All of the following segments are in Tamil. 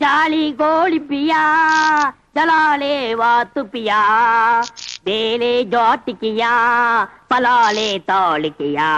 ஜாலி கோழிப்பியா ஜலாலே வாத்துப்பியா வேலே ஜாட்டிக்கியா பலாலே தாளிக்கியா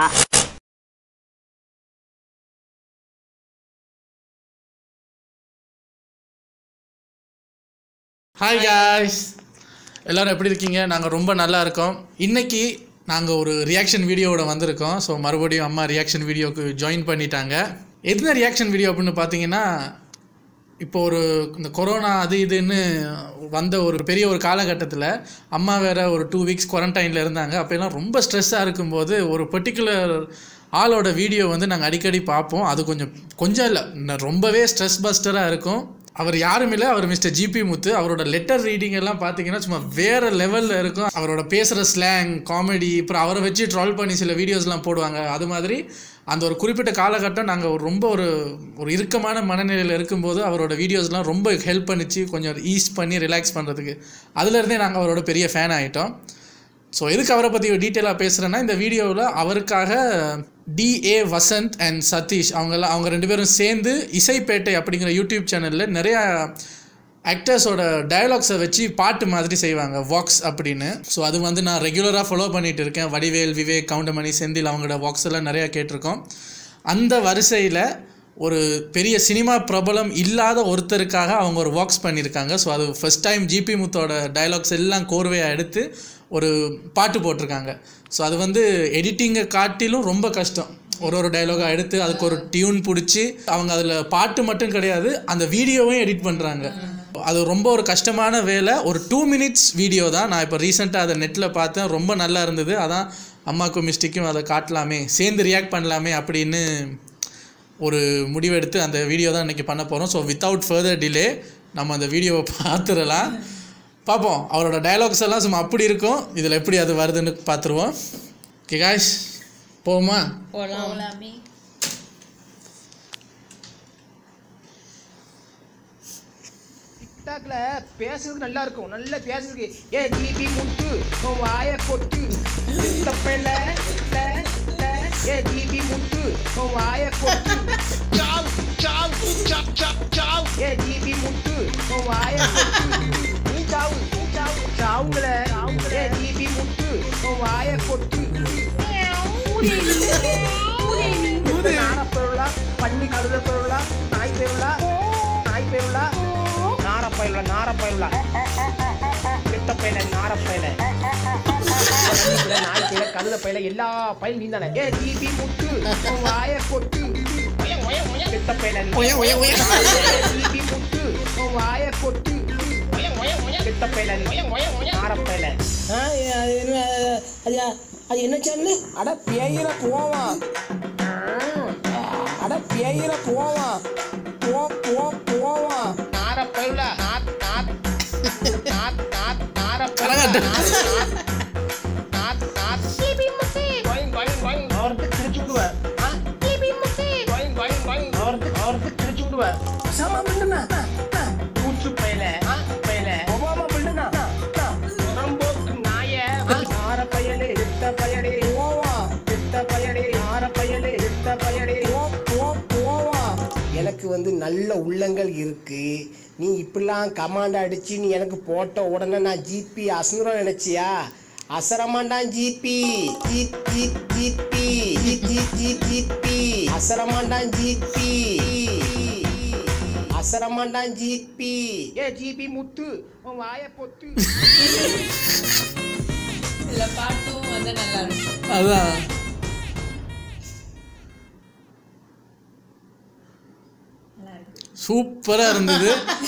ஹாய் காய்ஸ் எல்லாரும் எப்படி இருக்கீங்க நாங்கள் ரொம்ப நல்லா இருக்கோம் இன்னைக்கு நாங்கள் ஒரு ரியாக்ஷன் வீடியோவோட வந்திருக்கோம் ஸோ மறுபடியும் அம்மா ரியாக்ஷன் வீடியோக்கு ஜாயின் பண்ணிட்டாங்க என்ன ரியாக்ஷன் வீடியோ அப்படின்னு பார்த்தீங்கன்னா இப்போ ஒரு இந்த கொரோனா அது இதுன்னு வந்த ஒரு பெரிய ஒரு காலகட்டத்தில் அம்மா வேற ஒரு டூ வீக்ஸ் குவாரண்டைனில் இருந்தாங்க அப்போல்லாம் ரொம்ப ஸ்ட்ரெஸ்ஸாக இருக்கும்போது ஒரு பர்டிகுலர் ஆளோட வீடியோ வந்து நாங்கள் அடிக்கடி பார்ப்போம் அது கொஞ்சம் கொஞ்சம் இல்லை இன்னும் ரொம்பவே ஸ்ட்ரெஸ் பஸ்டராக இருக்கும் அவர் யாரும் இல்லை அவர் மிஸ்டர் ஜிபி முத்து அவரோட லெட்டர் ரீடிங் எல்லாம் பார்த்தீங்கன்னா சும்மா வேற லெவலில் இருக்கும் அவரோட பேசுகிற ஸ்லாங் காமெடி அப்புறம் அவரை வச்சு ட்ரால் பண்ணி சில வீடியோஸ்லாம் போடுவாங்க அது மாதிரி அந்த ஒரு குறிப்பிட்ட காலகட்டம் நாங்கள் ஒரு ரொம்ப ஒரு ஒரு இறுக்கமான மனநிலையில் இருக்கும்போது அவரோட வீடியோஸ்லாம் ரொம்ப ஹெல்ப் பண்ணிச்சு கொஞ்சம் ஈஸ் பண்ணி ரிலாக்ஸ் பண்ணுறதுக்கு அதுலேருந்தே நாங்கள் அவரோட பெரிய ஃபேன் ஆகிட்டோம் ஸோ எதுக்கு அவரை பற்றி டீட்டெயிலாக பேசுகிறேன்னா இந்த வீடியோவில் அவருக்காக டிஏ வசந்த் அண்ட் சதீஷ் அவங்கெல்லாம் அவங்க ரெண்டு பேரும் சேர்ந்து இசைப்பேட்டை அப்படிங்கிற யூடியூப் சேனலில் நிறையா ஆக்டர்ஸோட டயலாக்ஸை வச்சு பாட்டு மாதிரி செய்வாங்க வாக்ஸ் அப்படின்னு ஸோ அது வந்து நான் ரெகுலராக ஃபாலோ பண்ணிட்டு இருக்கேன் வடிவேல் விவேக் கவுண்டமணி செந்தில் அவங்களோட வாக்ஸ் எல்லாம் நிறையா கேட்டிருக்கோம் அந்த வரிசையில் ஒரு பெரிய சினிமா பிரபலம் இல்லாத ஒருத்தருக்காக அவங்க ஒரு வாக்ஸ் பண்ணியிருக்காங்க ஸோ அது ஃபஸ்ட் டைம் ஜிபி முத்தோட டயலாக்ஸ் எல்லாம் கோர்வையாக எடுத்து ஒரு பாட்டு போட்டிருக்காங்க ஸோ அது வந்து எடிட்டிங்கை காட்டிலும் ரொம்ப கஷ்டம் ஒரு ஒரு டைலாகாக எடுத்து அதுக்கு ஒரு டியூன் பிடிச்சி அவங்க அதில் பாட்டு மட்டும் கிடையாது அந்த வீடியோவையும் எடிட் பண்ணுறாங்க அது ரொம்ப ஒரு கஷ்டமான வேலை ஒரு டூ மினிட்ஸ் வீடியோ தான் நான் இப்போ ரீசெண்டாக அதை நெட்டில் பார்த்தேன் ரொம்ப நல்லா இருந்தது அதான் அம்மாக்கும் மிஸ்டேக்கும் அதை காட்டலாமே சேர்ந்து ரியாக்ட் பண்ணலாமே அப்படின்னு ஒரு முடிவெடுத்து அந்த வீடியோ தான் இன்றைக்கி பண்ண போகிறோம் ஸோ வித்தவுட் ஃபர்தர் டிலே நம்ம அந்த வீடியோவை பார்த்துடலாம் பார்ப்போம் அவரோட டயலாக்ஸ் எல்லாம் சும்மா அப்படி இருக்கும் இதில் எப்படி அது வருதுன்னு பார்த்துருவோம் ஓகே காய்ஸ் போமா போலாமே டிக்டாக்ல பேசுறது நல்லா இருக்கும் நல்லா பேசுறதுக்கு ஏ ஜிபி முட்டு உன் வாய கொட்டு தப்பையில ஏ ஜிபி முட்டு உன் வாய கொட்டு சாவ் சாவ் சாவ் சாவ் சாவ் ஏ ஜிபி முட்டு உன் வாய கொட்டு நீ சாவு நீ சாவு சாவுங்கள ஏ ஜிபி முட்டு உன் வாய கொட்டு நாரப்பருளா பண்ணி கழுத பருளா நாய் பெருளா நாய் பெருளா நாரப்பயலுளா நாரப்பயலுளா கெட்ட பையல நாரப்பயல நாய் பையல கழுத பையல எல்லா பையலும் நீ தானே ஏ ஜிபி முட்டு உன் வாய கொட்டு கெட்ட பையல ஜிபி முட்டு உன் வாய கொட்டு கெட்ட பையல நாரப்பயல அது அது என்ன சேனல் அட பேயிர போவான் அட பேயிர போவான் போ போ போவான் நார பயில நாத் நாத் நாத் நாத் நார கரகாட்டம். நாத் நாத் கோயிங் கோயிங் கோயிங் அவருக்கு கிழிச்சு விடுவார் கோயிங் கோயிங் கோயிங் அவருக்கு அவருக்கு கிழிச்சு விடுவார் சமா பண்ணுனா கூச்சு பையல பையல ஒபாமா பண்ணுனா புறம்போக்கு நாய நார பயலே எத்த பயலே போவா எத்த பயலே நார பயலே எத்த பயலே போ போ போவா எனக்கு வந்து நல்ல உள்ளங்கள் இருக்கு நீ இப்படிலாம் கமாண்ட் அடிச்சு நீ எனக்கு போட்ட உடனே நான் ஜிபி அசங்குறோம் நினைச்சியா அசரமாண்டான் ஜிபி ஜீப் ஜீப் ஜிபி ஜீப் ஜீப் ஜீப் ஜிபி அசரமாண்டான் ஜிபி அசரமாண்டான் ஜிபி ஏ ஜிபி முத்து உன் வாய பொத்து இல்ல பாட்டும் வந்து நல்லா இருக்கும் அதான் சூப்பராக இருந்தது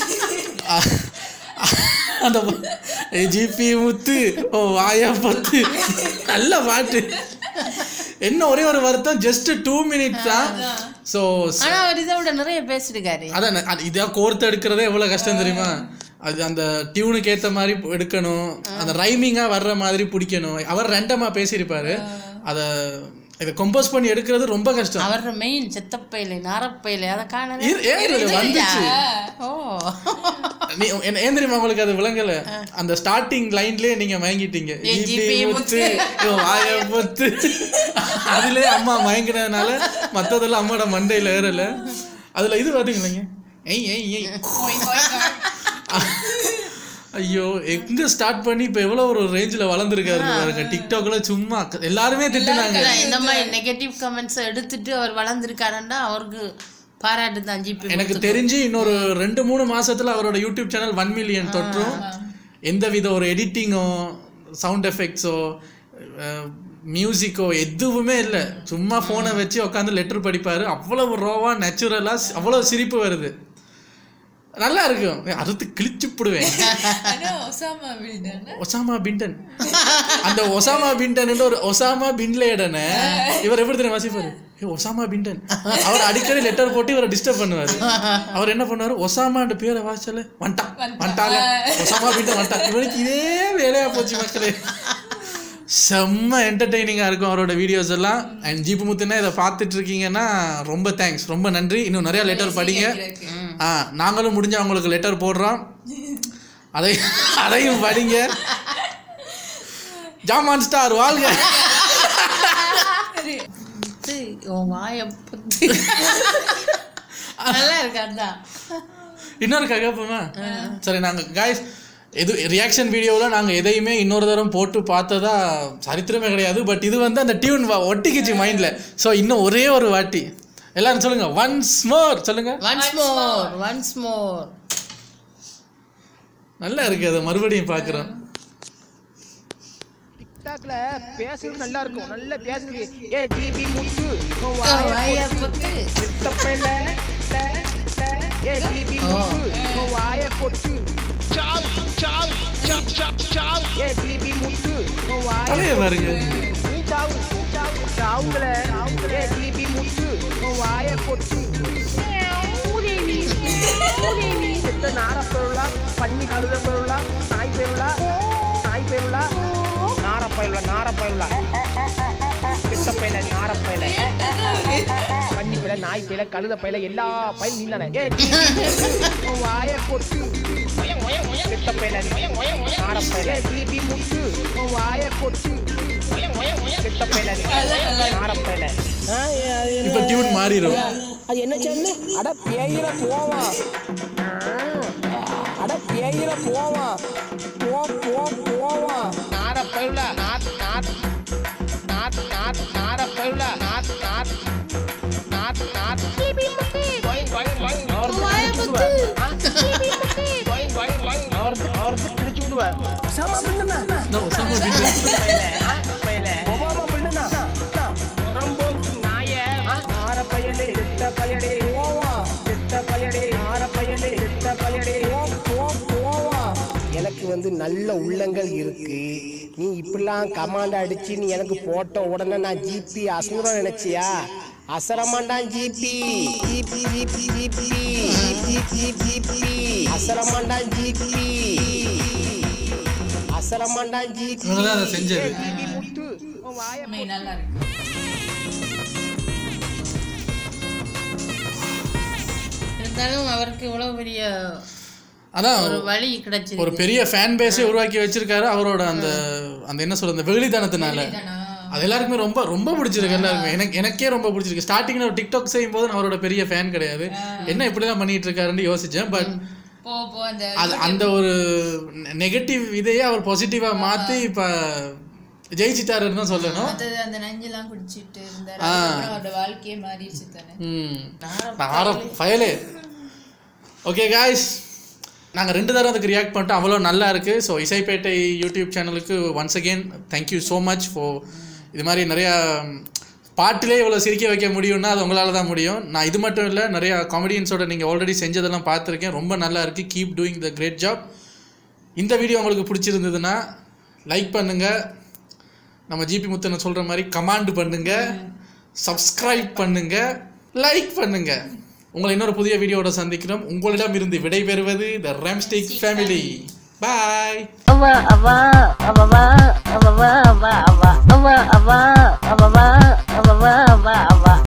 அந்த ஜிபி முத்து ஓ வாயா பத்து நல்ல பாட்டு என்ன ஒரே ஒரு வருத்தம் ஜஸ்ட் டூ மினிட்ஸ் தான் ஸோ ஆனா அவர் இதை விட நிறைய பேசிருக்காரு அதான் அது இதாக கோர்த்து எடுக்கிறதே எவ்வளோ கஷ்டம் தெரியுமா அது அந்த டியூனுக்கு ஏற்ற மாதிரி எடுக்கணும் அந்த ரைமிங்காக வர்ற மாதிரி பிடிக்கணும் அவர் ரெண்டமாக பேசியிருப்பாரு அதை இதை கம்போஸ் பண்ணி எடுக்கிறது ரொம்ப கஷ்டம் அவரோட மெயின் செத்தப்பையில நாரப்பையில அதை காணல இரு- ஏன் இது வந்துச்சு ஓ நீ என்ன- ஏன் தெரியுமா உங்களுக்கு அது விளங்கல அந்த ஸ்டார்டிங் லைன்லயே நீங்க மயங்கிட்டீங்க ஏன் ஜிபி ஜிபி முத்து இவன் வாய முத்து அதுலயே அம்மா மயங்கினதுனால மத்ததெல்லாம் அம்மாவோட மண்டையில ஏறல அதுல இது பாத்தீங்களா ஏய் ஏய் ஏய் ஐயோ எங்க ஸ்டார்ட் பண்ணி இப்போ எவ்வளோ ஒரு ரேஞ்சில் வளர்ந்துருக்காரு பாருங்க டிக்டாக்ல சும்மா எல்லாருமே திட்டுனாங்க இந்த மாதிரி நெகட்டிவ் கமெண்ட்ஸ் எடுத்துட்டு அவர் வளர்ந்துருக்காருன்னா அவருக்கு பாராட்டு தான் ஜிபி எனக்கு தெரிஞ்சு இன்னொரு ரெண்டு மூணு மாசத்துல அவரோட யூடியூப் சேனல் ஒன் மில்லியன் தொற்றும் எந்த வித ஒரு எடிட்டிங்கோ சவுண்ட் எஃபெக்ட்ஸோ மியூசிக்கோ எதுவுமே இல்லை சும்மா ஃபோனை வச்சு உட்காந்து லெட்டர் படிப்பாரு அவ்வளவு ரோவா நேச்சுரலாக அவ்வளோ சிரிப்பு வருது நல்லா இருக்கும் அறுத்து கிழிச்சு போடுவேன் ஒசாமா பின்டன் அந்த ஒசாமா பின்டன் ஒரு ஒசாமா பின்லேடனை இவர் எப்படி தெரியும் வாசிப்பாரு ஏ ஒசாமா பின்டன் அவர் அடிக்கடி லெட்டர் போட்டு இவரை டிஸ்டர்ப் பண்ணுவாரு அவர் என்ன பண்ணுவாரு ஒசாமான்ற பேரை வாசிச்சால வந்துட்டான் வந்துட்டாங்க ஒசாமா பின்டன் வந்துட்டான் இவருக்கு இதே வேலையா போச்சு மக்களே செம்ம என்டர்டெய்னிங்காக இருக்கும் அவரோட வீடியோஸ் எல்லாம் அண்ட் ஜீப்பு முத்துனா இதை பார்த்துட்டு இருக்கீங்கன்னா ரொம்ப தேங்க்ஸ் ரொம்ப நன்றி இன்னும் நிறைய லெட்டர் படிங்க ஆ நாங்களும் முடிஞ்ச அவங்களுக்கு லெட்டர் போடுறோம் அதை அதையும் படிங்க ஜாமான் ஸ்டார் வாழ்க புத்து, உன் வாய புத்து. நல்லா இருக்கு அதான் இன்னொரு கேட்போமா சரி நாங்கள் காய்ஸ் எது ரியாக்ஷன் வீடியோவில் நாங்கள் எதையுமே இன்னொரு தரம் போட்டு பார்த்ததா சரித்திரமே கிடையாது பட் இது வந்து அந்த டியூன் ஒட்டிக்கிச்சு மைண்டில் ஸோ இன்னும் ஒரே ஒரு வாட்டி எல்லாரும் சொல்லுங்க ஒன்ஸ் மோர் சொல்லுங்க ஒன்ஸ் மோர் ஒன்ஸ் மோர் நல்லா இருக்கு அதை மறுபடியும் பார்க்குறோம் டிக்டாக்ல பேசுறது நல்லா இருக்கும் நல்ல பேசுறது ஏ ஜிபி முத்து உன் வாய வாயை புத்து. சித்தப்பையில, ஏ ஜிபி முத்து உன் வாயை பொத்து சால் சால் சால் சால் சால் ஏ ஜிபி முத்து உன் வாயை தலையை பாருங்க நீ சாவு நீ சாவு சாவுங்கள ஏ ஜிபி முத்து உன் வாயை பொத்து செத்த நார பெருளா பண்ணி கழுத பெருளா நாய் பெருளா நாய் பெருளா நார பயில நார பயில செத்த பயில நார பயில பண்ணி பயில நாய் பயில கழுத பயில எல்லா பயிலும் நீ தானே ஏ உன் வாயை பொத்து செத்த பயில நார பயில ஜிபி முத்து உன் வாயை பொத்து செத்த பயில நார பயில இப்போ டியூன் மாறிடும் அது என்ன சொன்ன அட பேயில போவான் அட பேயில போவான் போ போ போவான் நார பயில நாத் நாத் நாத் நாத் நார பயில நாத் நாத் நாத் நாத் கோயிங் கோயிங் கோயிங் அவருக்கு அவருக்கு பிடிச்சு விடுவார் சாமா பிள்ளைனா இந்த ஒசாமா பின் ஒபாமா பிள்ளைனா ரொம்ப நாய நார பையலே செத்த பையலே போவா செத்த பையலே நார பையலே செத்த பையலே போ போவா எனக்கு வந்து நல்ல உள்ளங்கள் இருக்கு நீ இப்படிலாம் கமாண்ட் அடிச்சு நீ எனக்கு போட்ட உடனே நான் ஜிபி அசுரம் நினைச்சியா அசரமாண்டான் GP GP GP GP GP GP GP அசரமாண்டான் ஜிபி அசரமாண்டான் ஜிபி இவங்க தான் அதை செஞ்சது ஜிபி முத்து உன் வாயை நல்லா இருக்கு இருந்தாலும் அவருக்கு இவ்வளவு பெரிய அதான் ஒரு வழி ஒரு கிடைச்சிருக்கு பெரிய ஃபேன் பேஸே உருவாக்கி வச்சிருக்காரு அவரோட அந்த அந்த என்ன சொல்றது அந்த வெகுளித்தனத்தினால அது எல்லாருக்குமே ரொம்ப ரொம்ப பிடிச்சிருக்கு எல்லாருக்குமே எனக்கு எனக்கே ரொம்ப பிடிச்சிருக்கு ஸ்டார்டிங்ல ஒரு டிக்டாக் செய்யும் போது நான் அவரோட பெரிய ஃபேன் கிடையாது என்ன இப்படிதான் பண்ணிட்டு இருக்காருன்னு யோசிச்சேன் பட் போ போ அந்த அது அந்த ஒரு நெகட்டிவ் இதையே அவர் பாசிட்டிவா மாத்தி இப்ப ஜெயிச்சிட்டாருன்னு தான் சொல்லணும் மத்தது அந்த நஞ்செல்லாம் குடிச்சிட்டு இருந்தாரு ஆ. அதுக்கப்புறம் அவரோட வாழ்க்கையே மாறிடுச்சு தானே ம் நார ஃபயலே ஓகே காய்ஸ் நாங்கள் ரெண்டு தடவை அதுக்கு ரியாக்ட் பண்ணிட்டோம் அவ்வளோ நல்லா இருக்குது ஸோ இசைப்பேட்டை யூடியூப் சேனலுக்கு once again thank you so much for இது மாதிரி நிறையா பாட்டிலே இவ்வளோ சிரிக்க வைக்க முடியும்னா அது உங்களால் தான் முடியும் நான் இது மட்டும் இல்லை நிறையா காமெடியன்ஸோட நீங்கள் ஆல்ரெடி செஞ்சதெல்லாம் பார்த்துருக்கேன் ரொம்ப நல்லா இருக்குது keep doing the great job இந்த வீடியோ உங்களுக்கு பிடிச்சிருந்ததுன்னா லைக் பண்ணுங்கள் நம்ம ஜிபி முத்தனை சொல்கிற மாதிரி கமாண்ட் பண்ணுங்க சப்ஸ்கிரைப் பண்ணுங்க லைக் பண்ணுங்க உங்களை இன்னொரு புதிய வீடியோவோட சந்திக்கிறோம் உங்களிடம் இருந்து விடைபெறுவது த ரேம்ஸ்டிக் ஃபேமிலி பாய் அவா அவா அவவா அவவா அவா அவா அவா அவா அவவா அவவா அவா அவா